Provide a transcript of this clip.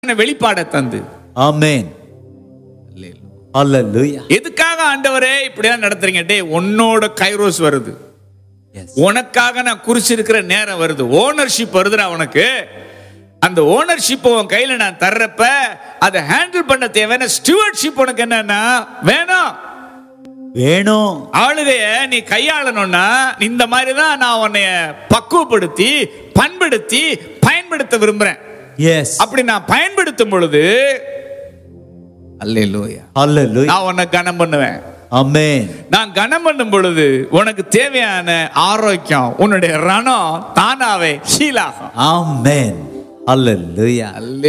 வெளிப்பாடை தந்து Amen. Hallelujah. எதுக்காக ஆண்டவரே இப்படிலாம் நடத்துறீங்க டேய் உன்னோட கைரோஸ் வருது Yes. உனக்காக நான் குறிச்சிருக்கிற நேரம் வருது ஓனர்ஷிப் வருதுடா உனக்கு அந்த ஓனர்ஷிப் உன் கையில நான் தர்றப்ப அதை ஹேண்டில் பண்ண தேவையான ஸ்டூவர்ட்ஷிப் உனக்கு என்னன்னா வேணும் வேணும் ஆளுகைய நீ கையாளணும்னா இந்த மாதிரி தான் நான் உன்னைய பக்குவப்படுத்தி பண்படுத்தி பயன்படுத்த விரும்புறேன் எஸ் அப்படி நான் பயன்படுத்தும் பொழுது அல்லேலூயா Hallelujah. நான் உன்னை கனம் பண்ணுவேன் Amen. நான் கனம் பண்ணும் பொழுது உனக்கு தேவையான ஆரோக்கியம் உன்னுடைய ரணம் தானாவே ஹீலாகும் Amen. Hallelujah.